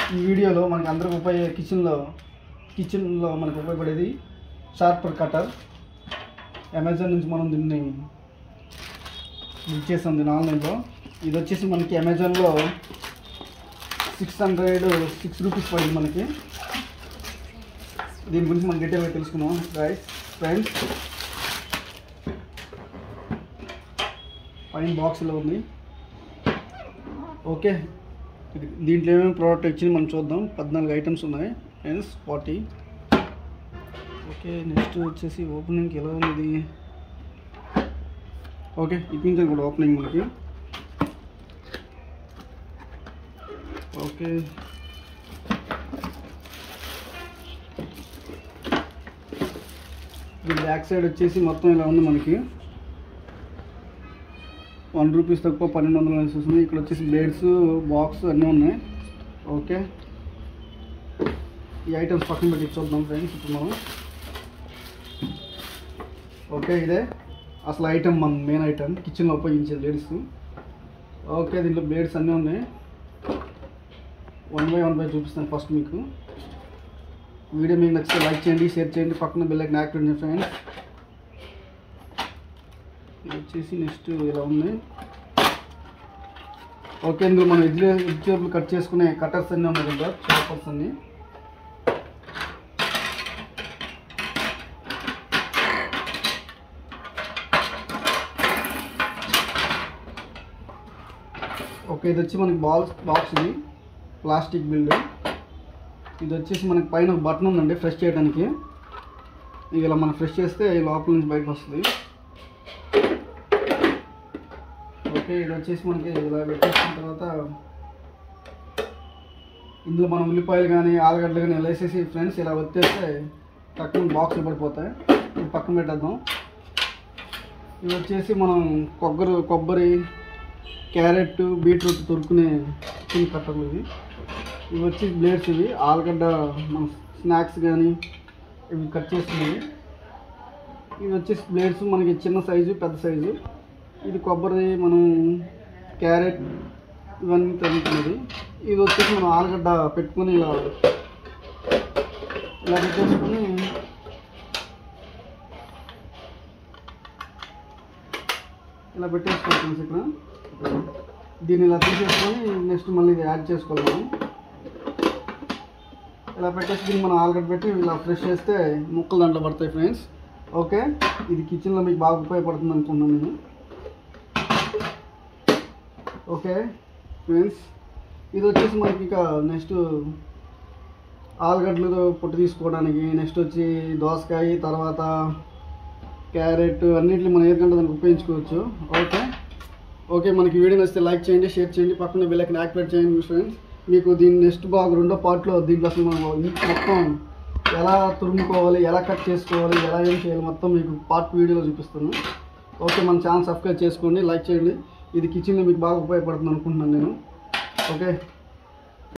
ఈ వీడియోలో మనకి అందరికి ఉపయోగ కిచెన్లో కిచెన్లో మనకు ఉపయోగపడేది షార్పర్ కటర్ అమెజాన్ నుంచి మనం దీన్ని బుక్ చేసాం దీని ఆన్లైన్లో ఇది వచ్చేసి మనకి అమెజాన్లో సిక్స్ హండ్రెడ్ సిక్స్ రూపీస్ పడింది మనకి దీని గురించి మనం డీటెయిల్గా తెలుసుకున్నాం రైట్ ఫ్రెండ్స్ పైన బాక్స్లో ఉంది ఓకే ఇది దీంట్లో ఏమేమి ప్రోడక్ట్ వచ్చింది మనం చూద్దాం పద్నాలుగు ఐటమ్స్ ఉన్నాయి ఫ్రెండ్స్ ఫార్టీ ఓకే నెక్స్ట్ వచ్చేసి ఓపెనింగ్ ఎలా ఉంది ఓకే ఇప్పించాను కూడా ఓపెనింగ్ మనకి ఓకే ఈ బ్యాక్ సైడ్ వచ్చేసి మొత్తం ఇలా ఉంది మనకి వన్ రూపీస్ తక్కువ పన్నెండు వందలు అనేసి వస్తుంది ఇక్కడ వచ్చేసి బ్లేడ్స్ బాక్స్ అన్నీ ఉన్నాయి ఓకే ఈ ఐటమ్స్ పక్కన పెట్టి చూద్దాం ఫ్రెండ్స్ ఇప్పుడు మనం ఓకే ఇదే అసలు ఐటమ్ మన మెయిన్ ఐటమ్ కిచెన్లో ఉపయోగించే బ్లేడ్స్ ఓకే దీంట్లో బ్లేడ్స్ అన్నీ ఉన్నాయి వన్ బై వన్ బై చూపిస్తాను ఫస్ట్ మీకు వీడియో మీకు నచ్చితే లైక్ చేయండి షేర్ చేయండి పక్కన బెల్ ఐకన్ యాక్టివేట్ చేయండి ఫ్రెండ్స్ ఇది వచ్చేసి నెక్స్ట్ ఇలా ఉంది ఓకే ఇందులో మనం వెజిటే వెజిటేబుల్ కట్ చేసుకునే కటర్స్ అన్నీ ఉన్నాయి కదా చాపర్స్ అన్నీ ఓకే ఇది వచ్చి మనకి బాల్స్ బాక్స్ ఇది ప్లాస్టిక్ బిల్డ్ ఇది వచ్చేసి మనకి పైన ఒక బటన్ ఉందండి ఫ్రెష్ చేయడానికి ఇది ఇలా మనం ఫ్రెష్ చేస్తే ఈ లోపల నుంచి బయటకు వస్తుంది ఓకే ఇది వచ్చేసి మనకి ఇలా పెట్టేసిన తర్వాత ఇందులో మనం ఉల్లిపాయలు కానీ ఆలుగడ్డలు కానీ ఇలా వేసేసి ఫ్రెండ్స్ ఇలా వచ్చేస్తే టక్కున బాక్స్లు పడిపోతాయి ఇది పక్కన పెట్టేద్దాం ఇవి వచ్చేసి మనం కొబ్బరి కొబ్బరి క్యారెట్ బీట్రూట్ దొరుకునే చిన్న కట్టర్లు ఇవి ఇవి వచ్చి బ్లేడ్స్ ఇవి ఆలుగడ్డ మన స్నాక్స్ కానీ ఇవి కట్ చేసుకునేవి ఇవి వచ్చేసి బ్లేడ్స్ మనకి చిన్న సైజు పెద్ద సైజు ఇది కొబ్బరి మనం క్యారెట్ ఇవన్నీ తగ్గుతున్నది ఇది వచ్చేసి మనం ఆలుగడ్డ పెట్టుకొని ఇలా ఇలా పెట్టేసుకొని ఇలా పెట్టేసుకోవచ్చు ఇక్కడ దీన్ని ఇలా తీసేసుకొని నెక్స్ట్ మళ్ళీ ఇది యాడ్ చేసుకోవాలి మనం ఇలా పెట్టేసి దీన్ని మనం ఆలుగడ్డ పెట్టి ఇలా ఫ్రెష్ చేస్తే ముక్కలు దాంట్లో పడతాయి ఫ్రెండ్స్ ఓకే ఇది కిచెన్లో మీకు బాగా ఉపయోగపడుతుంది అనుకున్నాను నేను ఓకే ఫ్రెండ్స్ ఇది వచ్చేసి మనకి ఇక నెక్స్ట్ ఆలుగడ్డలు పొట్టు తీసుకోవడానికి నెక్స్ట్ వచ్చి దోసకాయ తర్వాత క్యారెట్ అన్నింటిని మనం ఏదికంటే దానికి ఉపయోగించుకోవచ్చు ఓకే ఓకే మనకి వీడియో నచ్చితే లైక్ చేయండి షేర్ చేయండి పక్కన బెల్లైకన్ యాక్టివేట్ చేయండి ఫ్రెండ్స్ మీకు దీని నెక్స్ట్ బాగా రెండో పార్ట్లో దీంట్లో అసలు మనం ఈ మొత్తం ఎలా తురుముకోవాలి ఎలా కట్ చేసుకోవాలి ఎలా ఏం చేయాలి మొత్తం మీకు పార్ట్ వీడియోలో చూపిస్తాను ఓకే మన ఛానల్ సబ్స్క్రైబ్ చేసుకోండి లైక్ చేయండి ఇది కిచెన్లో మీకు బాగా ఉపయోగపడుతుంది అనుకుంటున్నాను నేను ఓకే